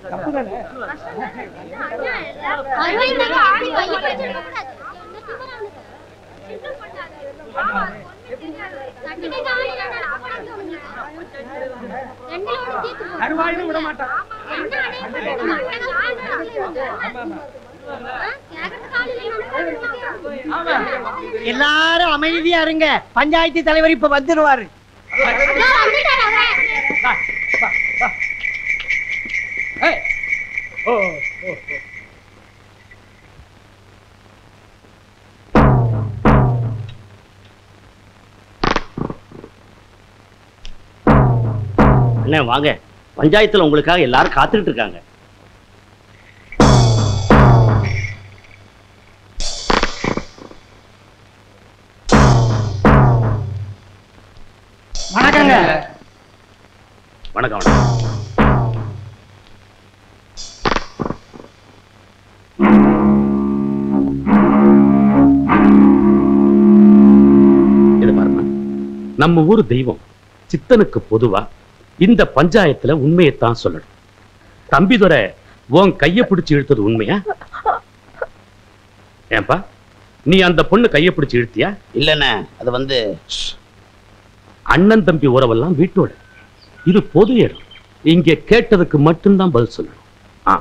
கருவாயிலும் விட மாட்டான் எல்லாரும் அமைதியா இருங்க பஞ்சாயத்து தலைவர் இப்ப வந்துருவாரு ஓ ஓ ஓ. அண்ணே வாங்க பஞ்சாயத்துல உங்களுக்காக எல்லாரும் காத்துக்கிட்டு இருக்காங்க வணக்கங்க வணக்கம் வணக்கம் இது பாருங்க நம்ம ஊர் தெய்வம் சித்தனுக்கு பொதுவா இந்த பஞ்சாயத்துல உண்மையைத்தான் சொல்லணும் தம்பிதுரை உன் கைய பிடிச்சு இழுத்தது உண்மையா ஏன்பா நீ அந்த பொண்ணு கைய பிடிச்சு இழுத்தியா இல்லண்ணே அது வந்து அண்ணன் தம்பி உறவெல்லாம் வீட்டோட இது பொது இடம் இங்க கேட்டதுக்கு மட்டும்தான் பதில் சொல்லணும் ஆ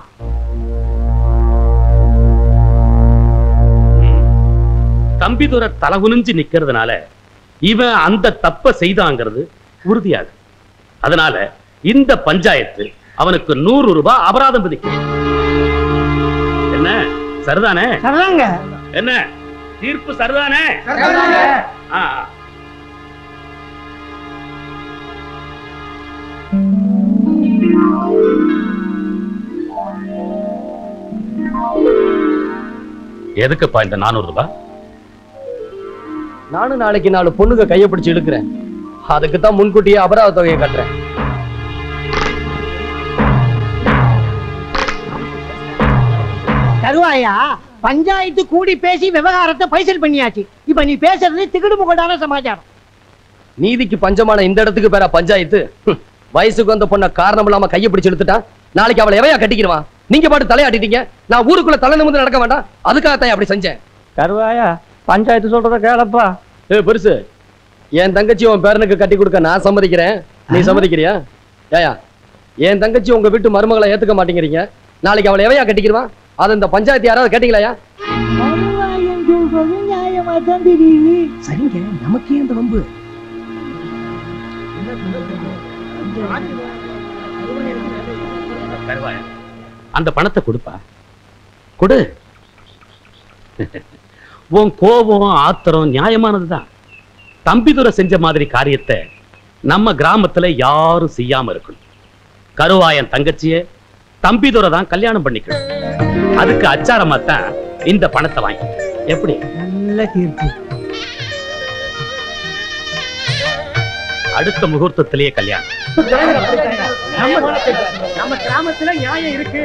ம். தம்பிதுரை தலகுனிஞ்சு நிக்கிறதுனால இவன் அந்த தப்ப செய்தாங்கிறது உறுதியாகும் அதனால இந்த பஞ்சாயத்து அவனுக்கு நூறு ரூபாய் அபராதம் விதிக்கும் என்ன சரிதானே சரிதாங்க என்ன தீர்ப்பு சரிதானே ஆ ஆ. எதுக்குப்பா இந்த நானூறு ரூபாய் நானும் நாளைக்கு நாலு பொண்ணுங்க கைய பிடிச்சு இழுக்கிறேன் அதுக்கு தான் முன்கூட்டியே அபராத தொகையை கட்டுறேன் கருவாயா பஞ்சாயத்து கூடி பேசி விவகாரத்தை பைசல் பண்ணியாச்சு இப்ப நீ பேசுறது திகுடு முகடான சமாச்சாரம் நீதிக்கு பஞ்சமான இந்த இடத்துக்கு பேரா பஞ்சாயத்து ஹம், வயசுக்கு வந்த பொண்ண காரணம் இல்லாம கைய பிடிச்சு இழுத்துட்டா நாளைக்கு அவளை எவையா கட்டிக்கிடுவான் நீங்க பாட்டு தலையாட்டிட்டீங்க நான் ஊருக்குள்ள தலை நிமிர்ந்து நடக்க வேண்டாம் அதுக்காகத்தான் அப்படி செஞ்சேன் கருவாயா பஞ்சாயத்து சொல்றத கேளப்பா ஏ பெருசு என் தங்கச்சி உன் பேரனுக்கு கட்டி கொடுக்க நான் சம்மதிக்கிறேன் நீ சம்மதிக்கிறியா ஏயா என் தங்கச்சி உங்க வீட்டு மருமகளை ஏத்துக்க மாட்டேங்கிறீங்க நாளைக்கு அவளை எவையா கட்டிக்கிடுவான் அதை இந்த பஞ்சாயத்து யாராவது கேட்டீங்களா நியாயமா தான் தெரியுது சரிங்க நமக்கே இந்த வம்பு கருவாயா அந்த பணத்தை கொடுப்பா கொடு உன் கோபம் ஆத்திரம் நியாயமானதுதான் தம்பிதுரை செஞ்ச மாதிரி காரியத்தை நம்ம கிராமத்துல யாரும் செய்யாம இருக்கணும் கருவாயன் தங்கச்சிய தம்பிதுரை தான் கல்யாணம் பண்ணிக்கணும் அதுக்கு அச்சாரமா தான் இந்த பணத்தை வாங்கி எப்படி நல்ல தீர்ப்பு அடுத்த முகூர்த்தத்திலேயே கல்யாணம் நம்ம நம்ம கிராமத்துல நியாயம் இருக்கு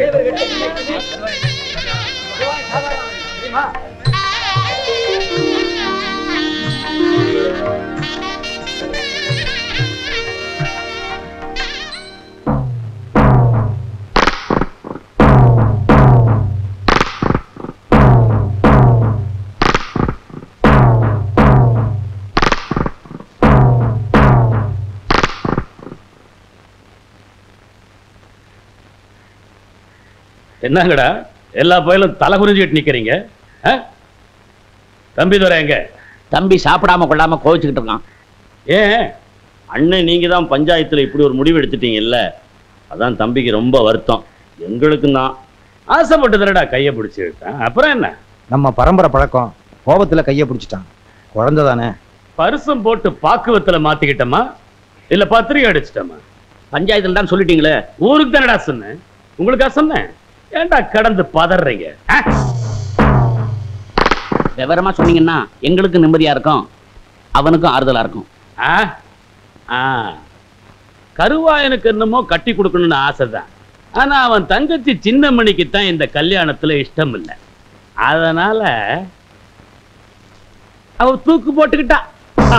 என்னங்கடா எல்லா பயிலும் தலை குறிஞ்சிட்டு நிக்கிறீங்க ஆ? தம்பிதுரை எங்க தம்பி சாப்பிடாம கொள்ளாம கோவிச்சுக்கிட்டு இருக்கான் ஏன் அண்ணன் நீங்க தான் பஞ்சாயத்துல இப்படி ஒரு முடிவு எடுத்துட்டீங்கல்ல அதான் தம்பிக்கு ரொம்ப வருத்தம் எங்களுக்கும் தான் ஆசைப்பட்டு தரடா கையை பிடிச்சு இழுத்தேன் அப்புறம் என்ன நம்ம பரம்பரை பழக்கம் கோபத்துல கைய பிடிச்சிட்டான் குழந்தை தானே பரிசம் போட்டு பாக்குவத்துல மாத்திக்கிட்டோமா இல்ல பத்திரிகை அடிச்சிட்டோமா பஞ்சாயத்துல தான் சொல்லிட்டீங்களே ஊருக்கு தானடா சொன்னேன் உங்களுக்கா சொன்னேன் ஏன்டா கடந்து பதறீங்க ஆ? விவரமா சொன்னீங்கன்னா எங்களுக்கும் நிம்மதியா இருக்கும் அவனுக்கும் ஆறுதலா இருக்கும் ஆ? ஆ. கருவாயனுக்கு என்னமோ கட்டி கொடுக்கணும்னு ஆசைதான் ஆனா அவன் தங்கச்சி சின்னமணிக்கு தான் இந்த கல்யாணத்துல இஷ்டம் இல்லை அதனால அவ தூக்கு போட்டுக்கிட்டா ஆ.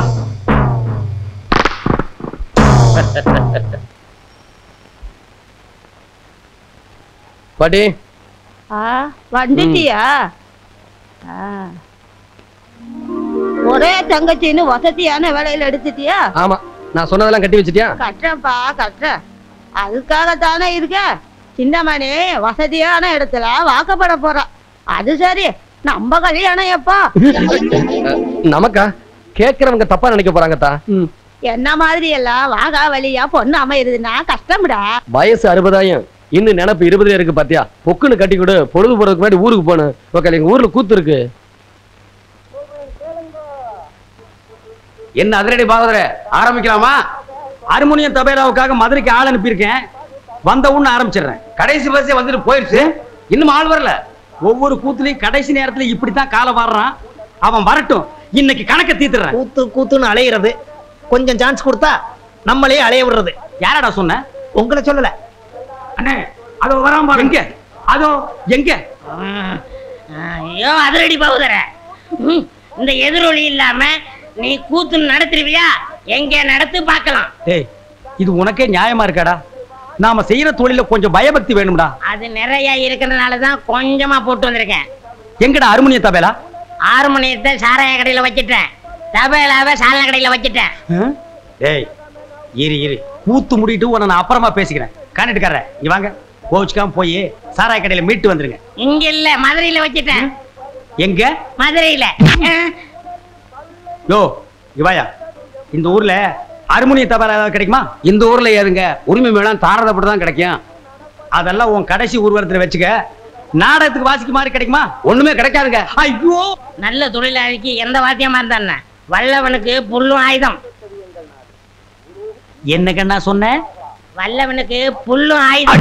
பாட்டி ஆ வந்துட்டியா ஆ. ஒரே தங்கச்சின்னு வசதியான வேலையில எடுத்துட்டியா ஆமா நான் சொன்னதெல்லாம் கட்டி வச்சிட்டியா கட்டுறேன்ப்பா கட்டுறேன் அதுக்காகத்தானே இருக்க சின்னமணி வசதியான இடத்துல வாக்கப்பட போறான் அது சரி நம்ம கல்யாணம் எப்பா அஹ், நமக்கா கேக்குறவங்க தப்பா நினைக்க போறாங்கத்தா ம். என்ன மாதிரி எல்லாம் வாகா வழியா பொண்ணு அமையுதுன்னா கஷ்டம்டா வயசு அறுபதாயிரம் இன்னும் நினப்பு இருபதுல இருக்கு பாத்தியா பொக்குன்னு கட்டி கொடு பொழுது போறதுக்கு முன்னாடி ஊருக்கு போகணும் ஓகே எங்க ஊர்ல கூத்து இருக்கு என்ன அதிரடி பாகவதர ஆரம்பிக்கலாமா ஹார்மோனியம் தபேலாவுக்காக மதுரைக்கு ஆள் அனுப்பியிருக்கேன் வந்த உடனே ஆரம்பிச்சிடுறேன் கடைசி பஸ்ஸே வந்துட்டு போயிடுச்சு இன்னும் ஆள் வரல ஒவ்வொரு கூத்துலயும் கடைசி நேரத்துல இப்படித்தான் காலை வாடுறான் அவன் வரட்டும் இன்னைக்கு கணக்க தீத்துறேன் கூத்து கூத்துன்னு அலையிறது கொஞ்சம் சான்ஸ் கொடுத்தா நம்மளே அலைய விடுறது யாரடா சொன்ன உங்களை சொல்லல அண்ணே அதோ வராம பாரு. எங்க அதோ எங்க ஐயோ அதிரடி பகுதர ம், இந்த எதிரொலி இல்லாம நீ கூத்து நடத்துருவியா எங்க நடத்து பார்க்கலாம் டேய் இது உனக்கே நியாயமா இருக்காடா நாம செய்யற தொழில கொஞ்சம் பயபக்தி வேணும்டா அது நிறைய இருக்கிறதுனால தான் கொஞ்சமா போட்டு வந்திருக்கேன் எங்கடா ஹார்மோனிய தபேலா ஆறு மணியத்தை சாராய கடையில வச்சிட்டேன் தபேலாவை சாலன கடையில வச்சிட்டேன் ஆ? டேய் இரு இரு கூத்து முடிட்டு உன்னை நான் அப்புறமா பேசிக்கிறேன் காண்டிட்டுக்காரர் இங்க வாங்க கோச்சுக்காம போய் சாராய கடையில மீட்டு வந்துருங்க இங்க இல்ல மதுரையில வச்சிட்டேன் எங்க மதுரையில அஹ், யோ இவாயா இந்த ஊர்ல ஹார்மோனிய தபால் ஏதாவது கிடைக்குமா இந்த ஊர்ல ஏதுங்க உரிமை மேளம் தாரதப்பட்டு தான் கிடைக்கும் அதெல்லாம் உன் கடைசி ஊர்வலத்துல வச்சுக்க நாடகத்துக்கு வாசிக்க மாதிரி கிடைக்குமா ஒண்ணுமே கிடைக்காதுங்க ஐயோ நல்ல தொழிலாளிக்கு எந்த வாத்தியமா இருந்தா வல்லவனுக்கு புல்லும் ஆயுதம் என்ன கண்ணா சொன்ன வல்லவனுக்கு புல்லும் ஆயுதம்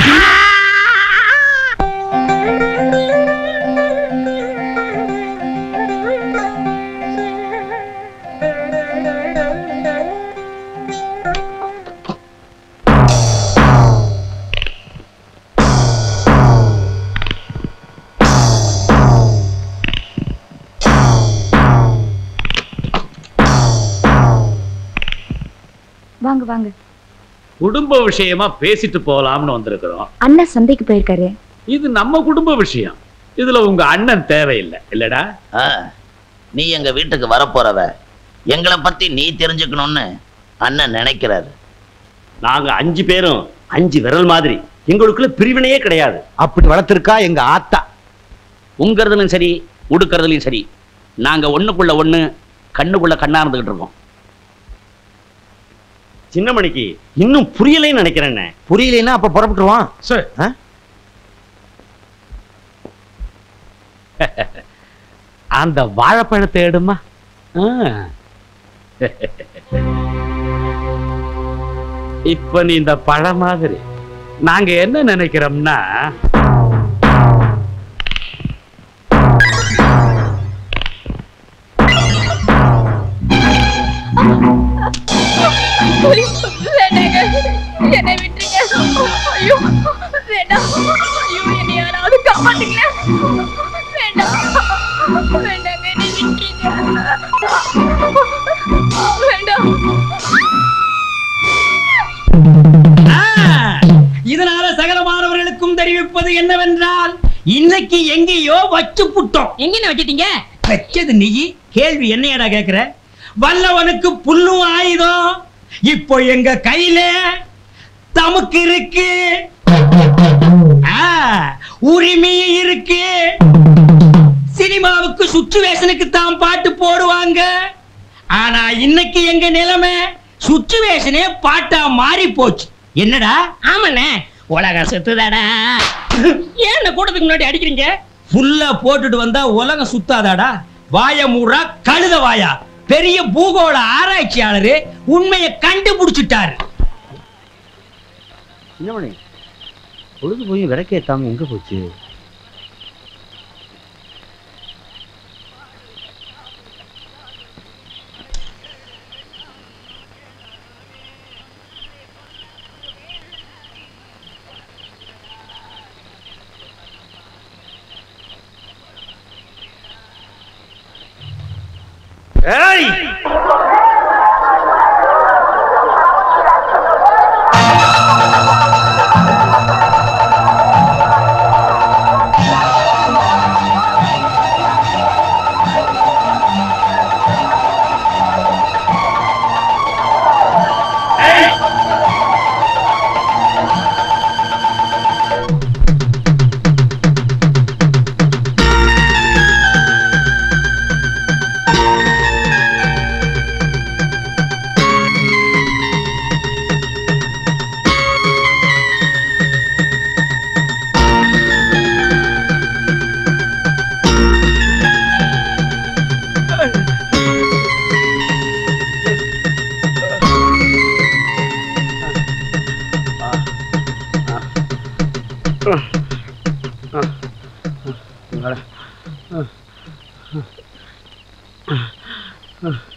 வாங்க வாங்க குடும்ப விஷயமா பேசிட்டு போலாம்னு வந்திருக்கிறோம் அண்ணா சந்தைக்கு போயிருக்காரு இது நம்ம குடும்ப விஷயம் இதுல உங்க அண்ணன் தேவையில்லை இல்லடா ஆ, நீ எங்க வீட்டுக்கு வரப்போறவ எங்களை பத்தி நீ தெரிஞ்சுக்கணும்னு அண்ணன் நினைக்கிறாரு நாங்க அஞ்சு பேரும் அஞ்சு விரல் மாதிரி எங்களுக்குள்ள பிரிவினையே கிடையாது அப்படி வளர்த்திருக்கா எங்க ஆத்தா உங்கறதுலும் சரி உடுக்கறதுலயும் சரி நாங்க ஒண்ணுக்குள்ள ஒண்ணு கண்ணுக்குள்ள கண்ணா இருந்துகிட்டு இருக்கோம் சின்னமணிக்கு இன்னும் புரியலைன்னு நினைக்கிறேன் புரியலைன்னா அப்ப புறப்பட்டுருவான் சரி ஆ? அந்த வாழைப்பழத்தை எடுமா ஆ. இப்ப நீ இந்த பழம் மாதிரி நாங்க என்ன நினைக்கிறோம்னா வேண்டாங்க என்னை விட்டுருங்க ஐயோ வேண்டாம் ஐயோ என்னை யாராவது காப்பாத்துங்க வேண்டாம் வேண்டாங்க என்னை விட்டுருங்க வேண்டாம் இதனால சகல மாணவர்களுக்கும் தெரிவிப்பது என்னவென்றால் இன்னைக்கு எங்கேயோ வச்சு புட்டோம் எங்கன்னு வச்சிட்டீங்க வச்சது நீ கேள்வி என்னையடா கேக்குற வல்லவனுக்கு புல்லும் ஆயுதம் இப்போ எங்க கையில தமக்கு இருக்கு ஆ, உரிமையும் இருக்கு சினிமாவுக்கு சுச்சுவேஷனுக்கு தான் பாட்டு போடுவாங்க ஆனா இன்னைக்கு எங்க நிலைமை சுச்சுவேஷனே பாட்டா மாறி போச்சு என்னடா ஆமாண்ணே உலகம் சுத்துதாடா ஏன் கூட்டத்துக்கு முன்னாடி அடிக்கிறீங்க புல்ல போட்டுட்டு வந்தா உலகம் சுத்தாதாடா வாய மூடா கழுத வாயா பெரிய பூகோள ஆராய்ச்சியாளரு உண்மையை கண்டுபிடிச்சிட்டாரு சின்னமணி பொழுது போய் விளக்கேத்தாம எங்க போச்சு ஏய் ஆ